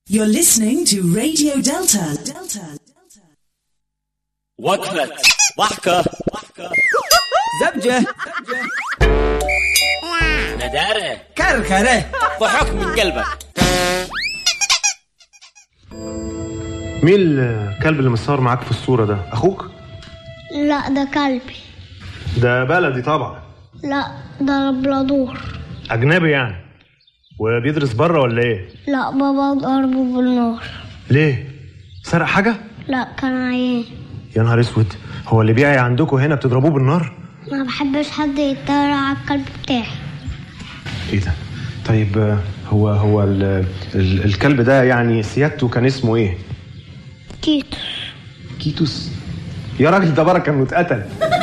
You're listening to Radio Delta. Delta. وقفة ضحكة زبجة ندارة كركرة ضحك من قلبك مين الكلب اللي متصور معاك في الصورة ده؟ أخوك؟ لا ده كلبي ده بلدي طبعا لا ده لابرادور أجنبي يعني وبيدرس بره ولا إيه؟ لا بابا ضربه بالنار ليه؟ سرق حاجة؟ لا كان عيان يا نهار أسود هو اللي بيعي عندكم هنا بتضربوه بالنار؟ ما بحبش حد يتريق على الكلب بتاعي إيه ده؟ طيب آه، هو هو ال ال الكلب ده يعني سيادته كان اسمه إيه؟ تيتو كيتوس يا راجل ده بركة إنه اتقتل